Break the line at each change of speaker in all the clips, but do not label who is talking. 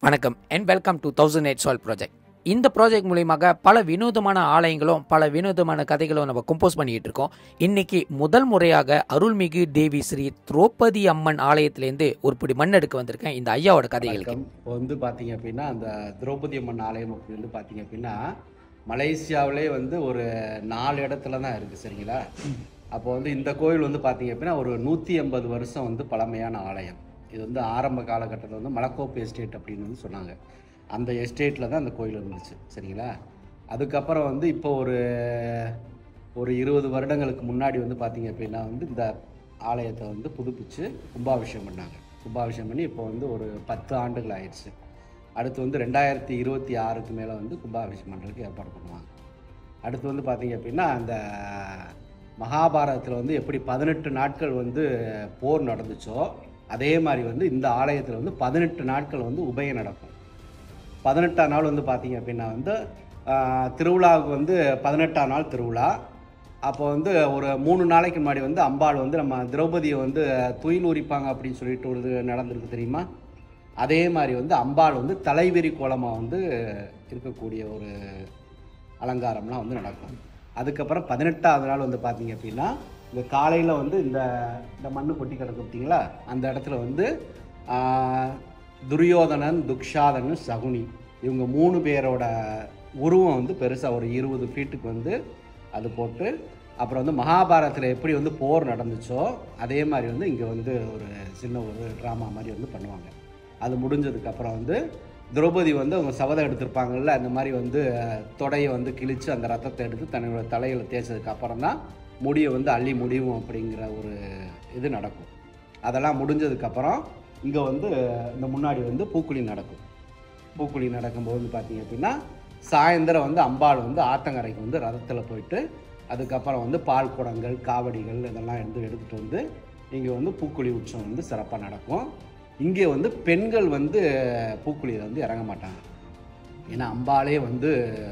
வணக்கம் and welcome to thousand eight soil project இந்த project மூலியமாக பல வினோதமான ஆலயங்களும் பல வினோதமான கதைகளும் நம்ம கம்போஸ் பண்ணிட்டு இருக்கோம் இன்னைக்கு முதல் முறையாக அருள்மிகு தேவி ஸ்ரீ திரௌபதி அம்மன் ஆலயத்திலேருந்து ஒரு பிடி மண் எடுக்க வந்திருக்கேன் இந்த ஐயாவோட கதைகளுக்கு
வணக்கம் இப்போ வந்து பார்த்தீங்க அப்படின்னா அந்த திரௌபதி அம்மன் ஆலயம் அப்படி வந்து பார்த்தீங்க அப்படின்னா மலேசியாவிலே வந்து ஒரு நாலு இடத்துல தான் இருக்குது சரிங்களா அப்போ வந்து இந்த கோயில் வந்து பார்த்தீங்க அப்படின்னா ஒரு நூற்றி எண்பது வருஷம் வந்து பழமையான ஆலயம் இது வந்து ஆரம்ப காலகட்டத்தில் வந்து மலக்கோப்பு எஸ்டேட் அப்படின்னு வந்து சொன்னாங்க அந்த எஸ்டேட்டில் தான் அந்த கோயில் இருந்துச்சு சரிங்களா அதுக்கப்புறம் வந்து இப்போ ஒரு ஒரு இருபது வருடங்களுக்கு முன்னாடி வந்து பார்த்தீங்க அப்படின்னா வந்து இந்த ஆலயத்தை வந்து புதுப்பிச்சு கும்பாபிஷேகம் பண்ணாங்க கும்பாபிஷேகம் பண்ணி இப்போ வந்து ஒரு பத்து ஆண்டுகள் ஆயிடுச்சு அடுத்து வந்து ரெண்டாயிரத்தி இருபத்தி ஆறுக்கு மேலே வந்து கும்பாபிஷேகம் பண்ணுறதுக்கு ஏற்பாடு பண்ணுவாங்க அடுத்து வந்து பார்த்தீங்க அப்படின்னா அந்த மகாபாரதத்தில் வந்து எப்படி பதினெட்டு நாட்கள் வந்து போர் நடந்துச்சோ அதே மாதிரி வந்து இந்த ஆலயத்தில் வந்து பதினெட்டு நாட்கள் வந்து உபயம் நடக்கும் பதினெட்டாம் நாள் வந்து பார்த்தீங்க அப்படின்னா வந்து ஆஹ், திருவிழாவுக்கு வந்து பதினெட்டாம் நாள் திருவிழா அப்போ வந்து ஒரு மூணு நாளைக்கு முன்னாடி வந்து அம்பாள் வந்து நம்ம திரௌபதியை வந்து துயில் உரிப்பாங்க அப்படின்னு சொல்லிட்டு ஒரு இது நடந்திருக்கு தெரியுமா அதே மாதிரி வந்து அம்பாள் வந்து தலைவிரி கோலமாக வந்து இருக்கக்கூடிய ஒரு அலங்காரம்லாம் வந்து நடக்கும் அதுக்கப்புறம் பதினெட்டாவது நாள் வந்து பார்த்தீங்க அப்படின்னா இந்த காலையில் வந்து இந்த இந்த மண்ணு கொட்டி கிடக்கு பார்த்தீங்களா அந்த இடத்துல வந்து ஆஹ், துரியோதனன் துக்ஷாதனன் சகுனி இவங்க மூணு பேரோட உருவம் வந்து பெருசாக ஒரு இருபது ஃபீட்டுக்கு வந்து அது போட்டு அப்புறம் வந்து மகாபாரதத்தில் எப்படி வந்து போர் நடந்துச்சோ அதே மாதிரி வந்து இங்கே வந்து ஒரு சின்ன ஒரு ட்ராமா மாதிரி வந்து பண்ணுவாங்க அது முடிஞ்சதுக்கப்புறம் வந்து திரௌபதி வந்து அவங்க சபதம் எடுத்திருப்பாங்கல்ல அந்த மாதிரி வந்து அஹ், தொடையை வந்து கிழித்து அந்த ரத்தத்தை எடுத்து தன்னோட தலையில் தேய்ச்சதுக்கு அப்புறம் தான் முடியை வந்து அள்ளி முடியும் அப்படிங்கிற ஒரு இது நடக்கும் அதெல்லாம் முடிஞ்சதுக்கப்புறம் இங்கே வந்து இந்த முன்னாடி வந்து பூக்குழி நடக்கும் பூக்குழி நடக்கும்போது வந்து பார்த்தீங்க அப்படின்னா சாயந்தரம் வந்து அம்பாள் வந்து ஆத்தங்கரைக்கு வந்து ரதத்தில் போயிட்டு அதுக்கப்புறம் வந்து பால் குடங்கள் காவடிகள் இதெல்லாம் எடுத்து எடுத்துகிட்டு வந்து இங்கே வந்து பூக்குழி உற்சவம் வந்து சிறப்பாக நடக்கும் இங்கே வந்து பெண்கள் வந்து பூக்குழியில் வந்து இறங்க மாட்டாங்க ஏன்னா அம்பாளே வந்து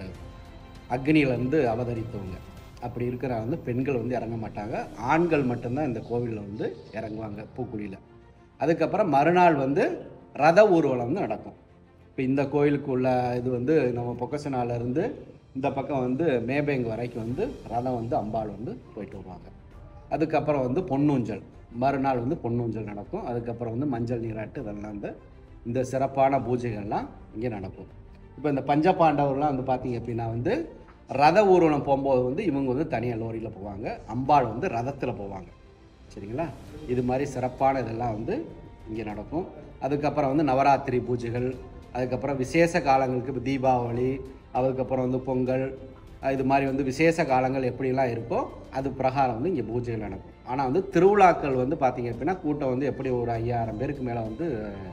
அக்னியிலேருந்து அவதரித்தவங்க அப்படி இருக்கிற வந்து பெண்கள் வந்து இறங்க மாட்டாங்க ஆண்கள் மட்டும்தான் இந்த கோவிலில் வந்து இறங்குவாங்க பூக்குழியில் அதுக்கப்புறம் மறுநாள் வந்து ரத ஊர்வலம் வந்து நடக்கும் இப்போ இந்த கோயிலுக்கு உள்ள இது வந்து நம்ம பொக்கசனால இருந்து இந்த பக்கம் வந்து மேபேங் வரைக்கும் வந்து ரதம் வந்து அம்பாள் வந்து போயிட்டு வருவாங்க அதுக்கப்புறம் வந்து பொன்னூஞ்சல் மறுநாள் வந்து பொன்னூஞ்சல் நடக்கும் அதுக்கப்புறம் வந்து மஞ்சள் நீராட்டு இதெல்லாம் வந்து இந்த சிறப்பான பூஜைகள்லாம் இங்கே நடக்கும் இப்போ இந்த பஞ்ச பாண்டவர்லாம் வந்து பார்த்தீங்க அப்படின்னா வந்து ரத ஊர்வலம் போகும்போது வந்து இவங்க வந்து தனியாக லோரியில் போவாங்க அம்பாள் வந்து ரதத்தில் போவாங்க சரிங்களா இது மாதிரி சிறப்பான இதெல்லாம் வந்து இங்கே நடக்கும் அதுக்கப்புறம் வந்து நவராத்திரி பூஜைகள் அதுக்கப்புறம் விசேஷ காலங்களுக்கு இப்போ தீபாவளி அதுக்கப்புறம் வந்து பொங்கல் அஹ் இது மாதிரி வந்து விசேஷ காலங்கள் எப்படிலாம் இருக்கோ அது பிரகாரம் வந்து இங்கே பூஜைகள் நடக்கும் ஆனால் வந்து திருவிழாக்கள் வந்து பார்த்தீங்க அப்படின்னா கூட்டம் வந்து எப்படி ஒரு ஐயாயிரம் பேருக்கு மேலே வந்து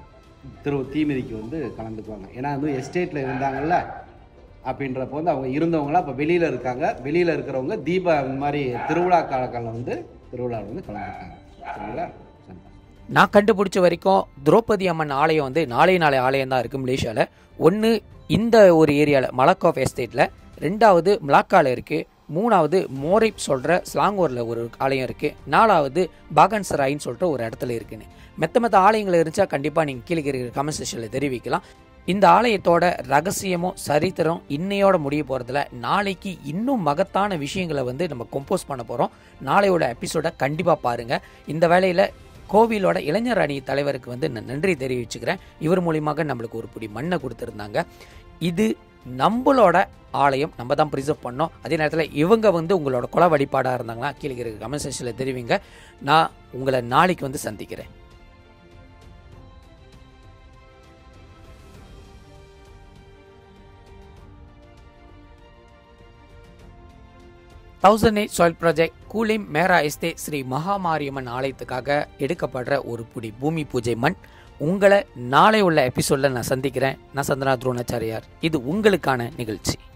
திரு தீமிதிக்கு வந்து கலந்துக்குவாங்க ஏன்னா வந்து எஸ்டேட்டில் இருந்தாங்கல்ல அப்படின்றப்போ வந்து அவங்க இருந்தவங்களாம் இப்போ வெளியில் இருக்காங்க வெளியில் இருக்கிறவங்க தீப இந்த மாதிரி திருவிழா காலங்களில் வந்து திருவிழாவில் வந்து கலந்துருக்காங்க சரிங்களா சரி.
நான் கண்டுபிடிச்ச வரைக்கும் திரௌபதி அம்மன் ஆலயம் வந்து நாளை நாளை ஆலயம் தான் இருக்குது மலேசியாவில் ஒன்று இந்த ஒரு ஏரியாவில் மலக்காஃப் எஸ்டேட்டில் ரெண்டாவது மலாக்காவில் இருக்குது மூணாவது மோரைப் சொல்கிற ஸ்லாங்கூரில் ஒரு ஆலயம் இருக்குது நாலாவது பாகன்சராயின்னு சொல்லிட்டு ஒரு இடத்துல இருக்குன்னு மெத்த மெத்த ஆலயங்கள் இருந்துச்சா கண்டிப்பாக நீங்கள் கீழே இருக்கிற கமெண்ட் செக்ஷனில் தெரிவிக்கலாம் இந்த ஆலயத்தோட ரகசியமும் சரித்திரம் இன்னையோட முடிய போகிறதுல நாளைக்கு இன்னும் மகத்தான விஷயங்களை வந்து நம்ம கம்போஸ் பண்ண போகிறோம் நாளையோட எபிசோடை கண்டிப்பாக பாருங்கள் இந்த வேலையில் கோவிலோட இளைஞர் அணி தலைவருக்கு வந்து நான் நன்றி தெரிவிச்சுக்கிறேன் இவர் மூலியமாக நம்மளுக்கு ஒரு பிடி மண்ணை கொடுத்துருந்தாங்க இது நம்மளோட ஆலயம் நம்ம தான் ப்ரிசர்வ் பண்ணோம் அதே நேரத்தில் இவங்க வந்து உங்களோட குல வழிபாடாக இருந்தாங்கன்னா கீழே இருக்கிற கமெண்ட் செக்ஷனில் தெரிவிங்க நான் உங்களை நாளைக்கு வந்து சந்திக்கிறேன் thousand eight soil project Kulim மேரா எஸ்தே ஸ்ரீ மகாமாரியம்மன் ஆலயத்துக்காக எடுக்கப்படுற ஒரு புடி பூமி பூஜை மண் உங்களை நாளை உள்ள எபிசோடில் நான் சந்திக்கிறேன் நான் சந்தனா துரோணாச்சாரியார் இது உங்களுக்கான நிகழ்ச்சி